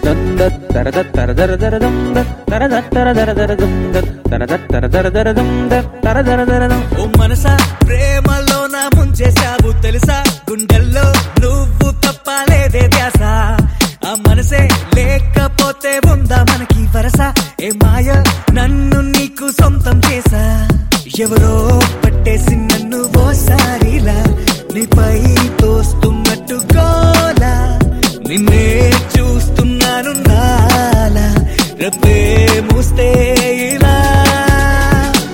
దంద తరద తరదర దరదం తరద తరదర దరదం తరద తరదర దరదం తరదర దరదం ఓ మనసా ప్రేమలో నా ముంచేశావు తెలుసా గుండెల్లో నువ్వు తప్ప లేదే ధ్యాస ఆ మనసే లేకపోతే ఉందా మనకి వరస ఏ మాయ నన్ను నీకు సొంతం చేసా ఎవరో పట్టేసి నన్ను ఓసారిలా నీపై తోస్తున్నట్టు గోలా నిన్నే చూస్తున్నాను నాలా రబ్బే